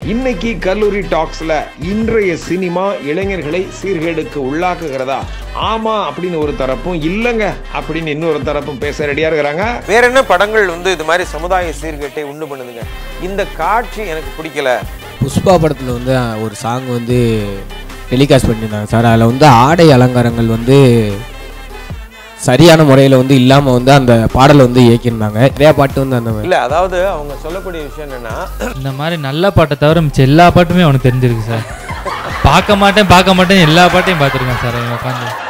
இன்னைக்கு கல்லூரி டாக்ஸ்ல இன்றைய சினிமா இளைஞர்களை சீர்கேடுக்கு உள்ளாக்குகிறதா ஆமா அப்படின்னு ஒரு தரப்பும் இல்லைங்க அப்படின்னு இன்னொரு தரப்பும் பேச ரெடியா இருக்கிறாங்க வேற என்ன படங்கள் வந்து இது மாதிரி சமுதாய சீர்கேட்டை உண்டு பண்ணுதுங்க இந்த காட்சி எனக்கு பிடிக்கல புஷ்பா படத்தில் வந்து அஹ், ஒரு சாங் வந்து டெலிகாஸ்ட் பண்ணியிருந்தாங்க சார் அதில் வந்து ஆடை அலங்காரங்கள் வந்து சரியான முறையில் வந்து இல்லாமல் வந்து அந்த பாடலை வந்து இயக்கியிருந்தாங்க நிறையா பாட்டு வந்து அந்த இல்ல அதாவது அவங்க சொல்லக்கூடிய விஷயம் என்னன்னா இந்த மாதிரி நல்ல பாட்டை தவிர மிச்சம் எல்லா பாட்டுமே அவனுக்கு தெரிஞ்சிருக்கு சார் பார்க்க மாட்டேன் பார்க்க மாட்டேன் எல்லா பாட்டையும் பார்த்துருக்கேன் சார் அவன் உட்காந்து